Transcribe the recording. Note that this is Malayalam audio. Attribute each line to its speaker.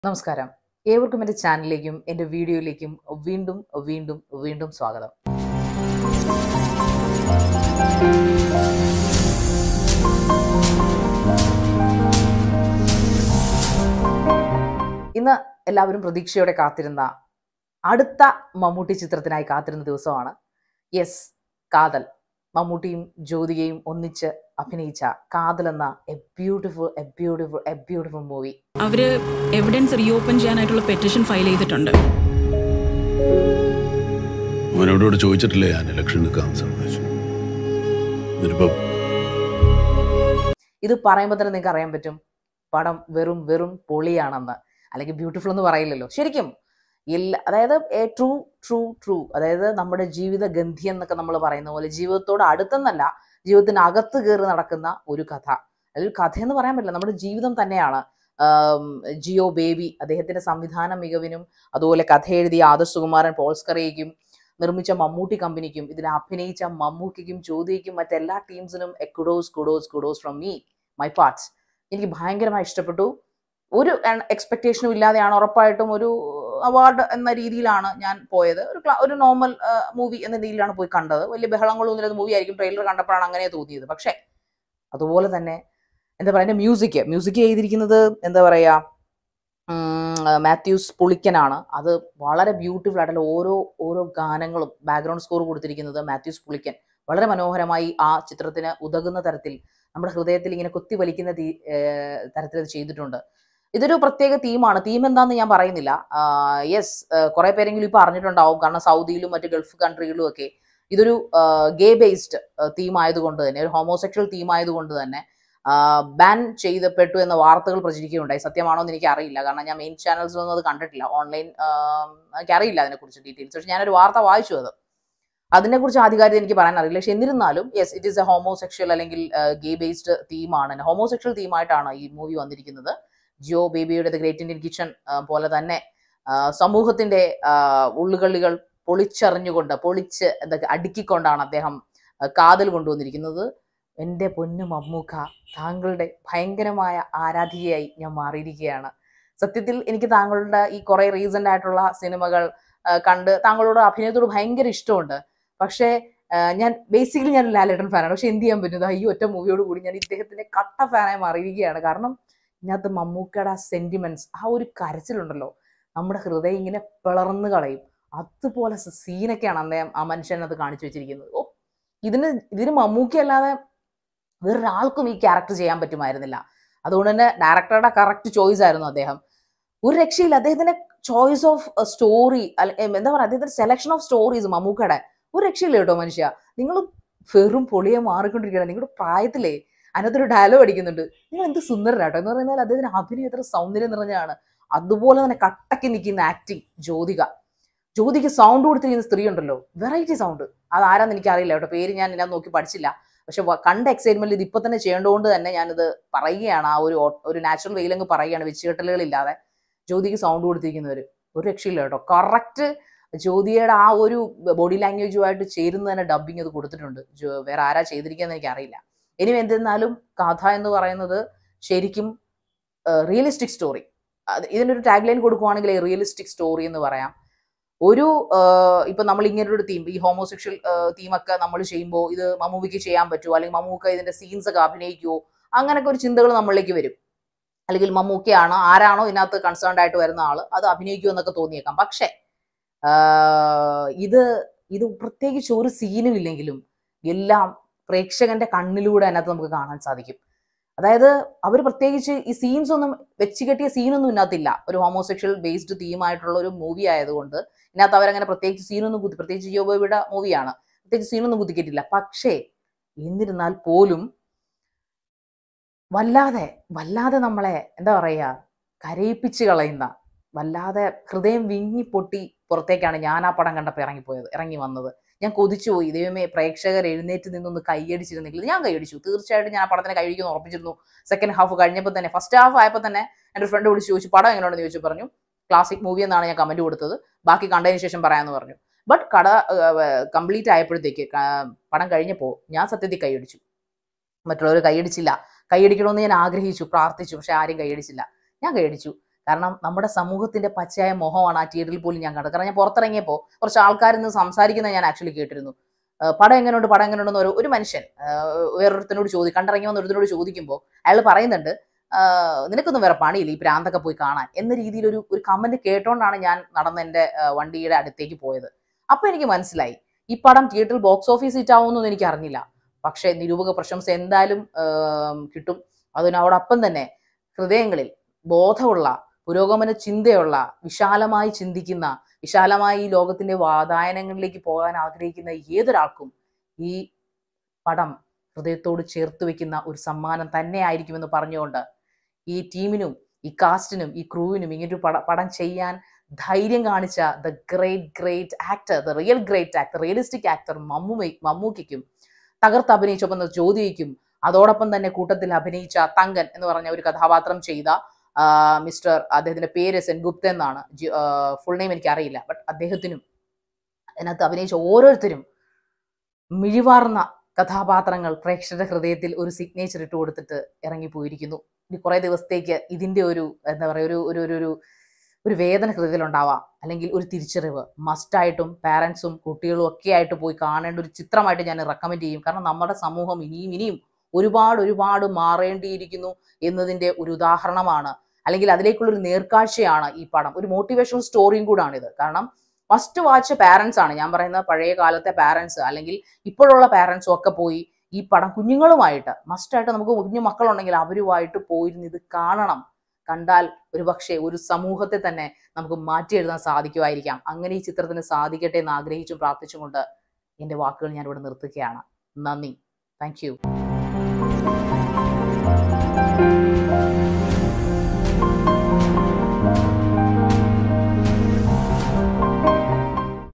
Speaker 1: നമസ്കാരം ഏവർക്കും എൻ്റെ ചാനലിലേക്കും എൻ്റെ വീഡിയോയിലേക്കും വീണ്ടും വീണ്ടും വീണ്ടും സ്വാഗതം ഇന്ന് എല്ലാവരും പ്രതീക്ഷയോടെ കാത്തിരുന്ന അടുത്ത മമ്മൂട്ടി ചിത്രത്തിനായി കാത്തിരുന്ന ദിവസമാണ് യെസ് കാതൽ മമ്മൂട്ടിയും ജ്യോതികയും ഒന്നിച്ച് അഭിനയിച്ച കാതൽ എന്ന a beautiful a beautiful a beautiful movie
Speaker 2: അവര് എവിഡൻസ് റീഓപ്പൺ ചെയ്യാനായിട്ടുള്ള പെറ്റീഷൻ ഫയൽ ചെയ്തിട്ടുണ്ട്
Speaker 3: അവനോടോട് ചോദിച്ചിട്ടില്ലേ ഞാൻ ഇലക്ഷൻ നിൽക്കാൻ സമ്മതിച്ചു എന്നിട്ടിപ്പം
Speaker 1: ഇത് പറയുമ്പോൾ തന്നെ നിങ്ങൾക്ക് അറിയാൻ പറ്റും പടം വെറും വെറും പൊളിയാണെന്ന് അല്ലെങ്കിൽ ബ്യൂട്ടിഫുൾ എന്ന് പറയില്ലല്ലോ ശരിക്കും ഇല്ല അതായത് ട്രൂ ട്രൂ ട്രൂ അതായത് നമ്മുടെ ജീവിത ഗന്ധി എന്നൊക്കെ നമ്മൾ പറയുന്ന പോലെ ജീവിതത്തോട് അടുത്തെന്നല്ല ജീവിതത്തിന് അകത്ത് കയറി നടക്കുന്ന ഒരു കഥ അതൊരു കഥ എന്ന് പറയാൻ പറ്റില്ല നമ്മുടെ ജീവിതം തന്നെയാണ് ആം, ജിയോ ബേബി അദ്ദേഹത്തിന്റെ സംവിധാന മികവിനും അതുപോലെ കഥ എഴുതിയ ആദർശ് സുകുമാരൻ പോൾസ്കറിയയ്ക്കും നിർമ്മിച്ച മമ്മൂട്ടി കമ്പനിക്കും ഇതിൽ അഭിനയിച്ച മമ്മൂക്കിക്കും ജ്യോതിക്കും മറ്റെല്ലാ ടീംസിനും a kudos kudos kudos from me my parts എനിക്ക് ഭയങ്കരമായി ഇഷ്ടപ്പെട്ടു ഒരു എക്സ്പെക്ടേഷനും ഇല്ലാതെയാണ് ഉറപ്പായിട്ടും ഒരു അവാർഡ് എന്ന രീതിയിലാണ് ഞാൻ പോയത് ഒരു ക്ലാ- ഒരു നോർമൽ മൂവി എന്ന രീതിയിലാണ് പോയി കണ്ടത് വലിയ ബഹളങ്ങളൊന്നും ഇല്ലാത്ത മൂവി ആയിരിക്കും ട്രെയിലർ കണ്ടപ്പോഴാണ് അങ്ങനെ തോന്നിയത് പക്ഷേ അതുപോലെ തന്നെ എന്താ പറയുക മ്യൂസിക് മ്യൂസിക് ചെയ്തിരിക്കുന്നത് എന്താ പറയുക ഉം, മാത്യൂസ് പുളിക്കനാണ് അത് വളരെ ബ്യൂട്ടിഫുൾ ആയിട്ടുള്ള ഓരോ ഓരോ ഗാനങ്ങളും ബാക്ക്ഗ്രൗണ്ട് സ്കോർ കൊടുത്തിരിക്കുന്നത് മാത്യൂസ് പുളിക്കൻ വളരെ മനോഹരമായി ആ ചിത്രത്തിന് ഉതകുന്ന തരത്തിൽ നമ്മുടെ ഹൃദയത്തിൽ ഇങ്ങനെ കുത്തി വലിക്കുന്ന തീ- ഏർ തരത്തിൽ അത് ചെയ്തിട്ടുണ്ട് ഇതൊരു പ്രത്യേക തീമാണ് തീം എന്താന്ന് ഞാൻ പറയുന്നില്ല യെസ് കുറെ പേരെങ്കിലും ഇപ്പൊ അറിഞ്ഞിട്ടുണ്ടാവും കാരണം സൗദിയിലും മറ്റ് ഗൾഫ് കൺട്രികളിലും ഒക്കെ ഇതൊരു ഗേ ബേസ്ഡ് തീം ആയതുകൊണ്ട് തന്നെ ഒരു ഹോമോസെക്ഷൽ തീം ആയതുകൊണ്ട് തന്നെ ബാൻ ചെയ്തപ്പെട്ടു എന്ന വാർത്തകൾ പ്രചരിക്കുകയുണ്ടായി സത്യമാണോ എന്ന് എനിക്ക് അറിയില്ല കാരണം ഞാൻ മെയിൻ ചാനൽസിലൊന്നും അത് കണ്ടിട്ടില്ല ഓൺലൈൻ എനിക്ക് അറിയില്ല അതിനെക്കുറിച്ച് ഡീറ്റെയിൽസ് പക്ഷെ ഞാനൊരു വാർത്ത വായിച്ചു അത് അതിനെക്കുറിച്ച് ആധികാരികത എനിക്ക് പറയാൻ അറിയില്ല പക്ഷെ എന്നിരുന്നാലും yes it is a homosexual അല്ലെങ്കിൽ ഗേ ബേസ്ഡ് തീമാണ് ഹോമോസെക്ഷൽ തീമായിട്ടാണ് ഈ മൂവി വന്നിരിക്കുന്നത് ജിയോ ബേബിയുടെ ദ ഗ്രേറ്റ് ഇന്ത്യൻ കിച്ചൺ പോലെ തന്നെ ആ, സമൂഹത്തിന്റെ ആ, ഉള്ളുകളികൾ പൊളിച്ചറിഞ്ഞുകൊണ്ട് പൊളിച്ച് എന്തൊക്കെ അടുക്കിക്കൊണ്ടാണ് അദ്ദേഹം ആ, കാതൽ കൊണ്ടുവന്നിരിക്കുന്നത് എൻ്റെ പൊന്നു മമ്മൂക്ക താങ്കളുടെ ഭയങ്കരമായ ആരാധികയായി ഞാൻ മാറിയിരിക്കുകയാണ് സത്യത്തിൽ എനിക്ക് താങ്കളുടെ ഈ കുറെ റീസെന്റ് ആയിട്ടുള്ള സിനിമകൾ ആ, കണ്ട് താങ്കളോട് അഭിനയത്തോട് ഭയങ്കര ഇഷ്ടമുണ്ട് പക്ഷേ ആ, ഞാൻ ബേസിക്കലി ഞാൻ ലാലേട്ടൻ ഫാനാണ് പക്ഷെ എന്ത് ചെയ്യാൻ പറ്റുന്നത് ഈ ഒറ്റ മൂവിയോട് കൂടി ഞാൻ ഇദ്ദേഹത്തിന്റെ കട്ട ഫാനായി മാറിയിരിക്കുകയാണ് കാരണം ഇതിനകത്ത് മമ്മൂക്കയുടെ ആ സെന്റിമെന്റ്സ് ആ ഒരു കരച്ചിലുണ്ടല്ലോ നമ്മുടെ ഹൃദയം ഇങ്ങനെ പിളർന്ന് കളയും അതുപോലെ സീനൊക്കെയാണ് അദ്ദേഹം ആ മനുഷ്യനത് കാണിച്ചു വെച്ചിരിക്കുന്നത് ഓ ഇതിന് ഇതിന് മമ്മൂക്കി അല്ലാതെ വേറൊരാൾക്കും ഈ ക്യാരക്ടർ ചെയ്യാൻ പറ്റുമായിരുന്നില്ല അതുകൊണ്ട് തന്നെ ഡയറക്ടറുടെ കറക്റ്റ് ചോയ്സ് ആയിരുന്നു അദ്ദേഹം ഒരു രക്ഷയില്ല അദ്ദേഹത്തിന്റെ ചോയ്സ് ഓഫ് സ്റ്റോറി എന്താ പറയുക അദ്ദേഹത്തിന്റെ സെലക്ഷൻ ഓഫ് സ്റ്റോറീസ് മമ്മൂക്കയുടെ ഒരു രക്ഷയില്ല കേട്ടോ മനുഷ്യ നിങ്ങൾ വെറും പൊളിയെ മാറിക്കൊണ്ടിരിക്കുകയാണ് നിങ്ങളുടെ പ്രായത്തിലേ അതിനകത്തൊരു ഡയലോഗ് അടിക്കുന്നുണ്ട് നിങ്ങൾ എന്ത് സുന്ദരനാട്ടോ എന്ന് പറയുന്നത് അദ്ദേഹത്തിന് അഭിനയം എത്ര സൗന്ദര്യം നിറഞ്ഞതാണ് അതുപോലെ തന്നെ കട്ടക്ക് നിൽക്കുന്ന ആക്ടിങ് ജ്യോതിക ജ്യോതിക്ക് സൗണ്ട് കൊടുത്തിരിക്കുന്ന സ്ത്രീ ഉണ്ടല്ലോ വെറൈറ്റി സൗണ്ട് അത് ആരാന്ന് എനിക്കറിയില്ല കേട്ടോ പേര് ഞാൻ ഞാൻ നോക്കി പഠിച്ചില്ല പക്ഷെ വ- കണ്ട എക്സൈറ്റ്മെന്റ് ഇത് ഇപ്പൊ തന്നെ ചെയ്യേണ്ടതുകൊണ്ട് തന്നെ ഞാനിത് പറയുകയാണ് ആ ഒരു ഓ- ഒരു നാച്ചുറൽ വെയിലങ്ങ് പറയുകയാണ് വെച്ചുകെട്ടലുകളില്ലാതെ ജ്യോതിക്ക് സൗണ്ട് കൊടുത്തിരിക്കുന്നവർ ഒരു രക്ഷയില്ല കേട്ടോ കറക്റ്റ് ജ്യോതിയുടെ ആ ഒരു ബോഡി ലാംഗ്വേജുമായിട്ട് ചേരുന്ന തന്നെ ഡബിങ് അത് കൊടുത്തിട്ടുണ്ട് ജോ- വേറെ ആരാ ചെയ്തിരിക്കുന്നത് എനിക്ക് അറിയില്ല ഇനി എന്തെന്നാലും കഥ എന്ന് പറയുന്നത് ശരിക്കും റിയലിസ്റ്റിക് സ്റ്റോറി ഇതിനൊരു ടാഗ് ലൈൻ കൊടുക്കുവാണെങ്കിൽ റിയലിസ്റ്റിക് സ്റ്റോറി എന്ന് പറയാം ഒരു ആഹ് ഇപ്പൊ നമ്മൾ ഇങ്ങനെ ഒരു തീം ഈ ഹോമോസെക്ഷൽ തീമൊക്കെ നമ്മൾ ചെയ്യുമ്പോൾ ഇത് മമ്മൂവിക്ക് ചെയ്യാൻ പറ്റുമോ അല്ലെങ്കിൽ മമ്മൂക്ക ഇതിന്റെ സീൻസ് ഒക്കെ അഭിനയിക്കുമോ അങ്ങനെയൊക്കെ ഒരു ചിന്തകൾ നമ്മളിലേക്ക് വരും അല്ലെങ്കിൽ മമ്മൂക്കയാണ് ആരാണോ ഇതിനകത്ത് കൺസേൺഡ് ആയിട്ട് വരുന്ന ആള് അത് അഭിനയിക്കുമോ എന്നൊക്കെ തോന്നിയേക്കാം പക്ഷേ ആഹ് ഇത് ഇത് പ്രത്യേകിച്ച് ഒരു സീനും ഇല്ലെങ്കിലും എല്ലാം പ്രേക്ഷകന്റെ കണ്ണിലൂടെ അതിനകത്ത് നമുക്ക് കാണാൻ സാധിക്കും അതായത് അവർ പ്രത്യേകിച്ച് ഈ സീൻസ് ഒന്നും വെച്ച് കെട്ടിയ സീനൊന്നും ഇതിനകത്തില്ല ഒരു ഹോമോസെക്ഷൽ ബേസ്ഡ് തീമായിട്ടുള്ള ഒരു മൂവി ആയതുകൊണ്ട് ഇതിനകത്ത് അവരങ്ങനെ പ്രത്യേകിച്ച് സീനൊന്നും കുത്തി പ്രത്യേകിച്ച് ജിയോബോയുടെ മൂവിയാണ് പ്രത്യേകിച്ച് സീനൊന്നും കുത്തിക്കെട്ടില്ല പക്ഷേ എന്നിരുന്നാൽ പോലും വല്ലാതെ വല്ലാതെ നമ്മളെ എന്താ പറയുക കരയിപ്പിച്ച് കളയുന്ന വല്ലാതെ ഹൃദയം വിങ്ങി പൊട്ടി പുറത്തേക്കാണ് ഞാൻ ആ പടം കണ്ടപ്പോൾ ഇറങ്ങിപ്പോയത് ഇറങ്ങി വന്നത് ഞാൻ കൊതിച്ചു പോയി ദൈവമേ പ്രേക്ഷകർ എഴുന്നേറ്റ് നിന്നൊന്ന് കൈയടിച്ചിരുന്നെങ്കിൽ ഞാൻ കൈയടിച്ചു തീർച്ചയായിട്ടും ഞാൻ ആ പടത്തിന് കഴിക്കുമെന്ന് ഉറപ്പിച്ചിരുന്നു സെക്കൻഡ് ഹാഫ് കഴിഞ്ഞപ്പോൾ തന്നെ ഫസ്റ്റ് ഹാഫ് ആയപ്പോൾ തന്നെ എൻ്റെ ഫ്രണ്ട് വിളിച്ച് ചോദിച്ചു പടം എങ്ങനെയുണ്ടെന്ന് ചോദിച്ചു പറഞ്ഞു ക്ലാസിക് മൂവി എന്നാണ് ഞാൻ കമന്റ് കൊടുത്തത് ബാക്കി കണ്ടതിന് ശേഷം പറയാമെന്ന് പറഞ്ഞു ബട്ട് കട കംപ്ലീറ്റ് ആയപ്പോഴത്തേക്ക് ക- പടം കഴിഞ്ഞപ്പോൾ ഞാൻ സത്യത്തിൽ കൈയടിച്ചു മറ്റുള്ളവർ കൈയടിച്ചില്ല കൈയടിക്കണമെന്ന് ഞാൻ ആഗ്രഹിച്ചു പ്രാർത്ഥിച്ചു പക്ഷെ ആരും കൈയടിച്ചില്ല ഞാൻ കൈയടിച്ചു കാരണം നമ്മുടെ സമൂഹത്തിന്റെ പച്ചയായ മുഖമാണ് ആ തിയേറ്ററിൽ പോലും ഞാൻ കണ്ടത് കാരണം ഞാൻ പുറത്തിറങ്ങിയപ്പോൾ കുറച്ച് ആൾക്കാരിൽ നിന്ന് സംസാരിക്കുന്നത് ഞാൻ ആക്ച്വലി കേട്ടിരുന്നു ആ, പടം എങ്ങനെയുണ്ട് പടം എങ്ങനെയുണ്ടെന്ന് ഒരു ഒരു മനുഷ്യൻ ആ, വേറൊരുത്തനോട് ചോദി കണ്ടിറങ്ങി വന്ന ഒരുത്തനോട് ചോദിക്കുമ്പോൾ അയാൾ പറയുന്നുണ്ട് ആ, നിനക്കൊന്നും വേറെ പണിയില്ല ഈ പ്രാന്തൊക്കെ പോയി കാണാൻ എന്ന രീതിയിൽ ഒരു ഒരു കമന്റ് കേട്ടോണ്ടാണ് ഞാൻ നടന്ന എന്റെ ആ, വണ്ടിയുടെ അടുത്തേക്ക് പോയത് അപ്പൊ എനിക്ക് മനസ്സിലായി ഈ പടം തിയേറ്ററിൽ ബോക്സ് ഓഫീസ് ഹിറ്റ് ആവുമെന്നൊന്നും എനിക്ക് അറിഞ്ഞില്ല പക്ഷേ നിരൂപക പ്രശംസ എന്തായാലും ആം, കിട്ടും അതിനോടൊപ്പം തന്നെ ഹൃദയങ്ങളിൽ ബോധമുള്ള പുരോഗമന ചിന്തയുള്ള വിശാലമായി ചിന്തിക്കുന്ന വിശാലമായി ഈ ലോകത്തിന്റെ വാതായനങ്ങളിലേക്ക് പോകാൻ ആഗ്രഹിക്കുന്ന ഏതൊരാൾക്കും ഈ പടം ഹൃദയത്തോട് ചേർത്ത് വെക്കുന്ന ഒരു സമ്മാനം തന്നെ ആയിരിക്കുമെന്ന് പറഞ്ഞുകൊണ്ട് ഈ ടീമിനും ഈ കാസ്റ്റിനും ഈ ക്രൂവിനും ഇങ്ങനൊരു പട പടം ചെയ്യാൻ ധൈര്യം കാണിച്ച the great great actor the real great actor realistic actor Mammu മമ്മൂക്കും തകർത്ത് അഭിനയിച്ചൊപ്പം ജ്യോതിക്കും അതോടൊപ്പം തന്നെ കൂട്ടത്തിൽ അഭിനയിച്ച തങ്കൻ എന്ന് പറഞ്ഞ ഒരു കഥാപാത്രം ചെയ്ത ആ, മിസ്റ്റർ അദ്ദേഹത്തിന്റെ പേര് സെൻഗുപ്ത എന്നാണ് ഫുൾ നെയിം എനിക്ക് അറിയില്ല ബട്ട് അദ്ദേഹത്തിനും അതിനകത്ത് അഭിനയിച്ച ഓരോരുത്തരും മിഴിവാർന്ന കഥാപാത്രങ്ങൾ പ്രേക്ഷകരുടെ ഹൃദയത്തിൽ ഒരു സിഗ്നേച്ചർ ഇട്ട് കൊടുത്തിട്ട് ഇറങ്ങിപ്പോയിരിക്കുന്നു ഇനി കുറെ ദിവസത്തേക്ക് ഇതിന്റെ ഒരു എന്താ പറയുക ഒരു ഒരു ഒരു- ഒരു ഒരു വേദന ഹൃദയത്തിലുണ്ടാവാം അല്ലെങ്കിൽ ഒരു തിരിച്ചറിവ് മസ്റ്റായിട്ടും പാരൻസും കുട്ടികളും ഒക്കെ ആയിട്ട് പോയി കാണേണ്ട ഒരു ചിത്രമായിട്ട് ഞാൻ റെക്കമെൻഡ് ചെയ്യും കാരണം നമ്മുടെ സമൂഹം ഇനിയും ഇനിയും ഒരുപാട് ഒരുപാട് മാറേണ്ടിയിരിക്കുന്നു എന്നതിന്റെ ഒരു ഉദാഹരണമാണ് അല്ലെങ്കിൽ അതിലേക്കുള്ള ഒരു നേർക്കാഴ്ചയാണ് ഈ പടം ഒരു മോട്ടിവേഷണൽ സ്റ്റോറിയും കൂടാണിത് കാരണം ഫസ്റ്റ് വാച്ച് പാരൻസ് ആണ് ഞാൻ പറയുന്ന പഴയ കാലത്തെ പാരൻസ് അല്ലെങ്കിൽ ഇപ്പോഴുള്ള പാരൻസും ഒക്കെ പോയി ഈ പടം കുഞ്ഞുങ്ങളുമായിട്ട് മസ്റ്റായിട്ട് നമുക്ക് കുഞ്ഞു മക്കളുണ്ടെങ്കിൽ അവരുമായിട്ട് പോയിരുന്ന് ഇത് കാണണം കണ്ടാൽ ഒരു പക്ഷേ ഒരു സമൂഹത്തെ തന്നെ നമുക്ക് മാറ്റി എഴുതാൻ സാധിക്കുമായിരിക്കാം അങ്ങനെ ഈ ചിത്രത്തിന് സാധിക്കട്ടെ എന്ന് ആഗ്രഹിച്ചും പ്രാർത്ഥിച്ചും കൊണ്ട് എൻ്റെ വാക്കുകൾ ഞാൻ ഇവിടെ നിർത്തുകയാണ് നന്ദി താങ്ക് യു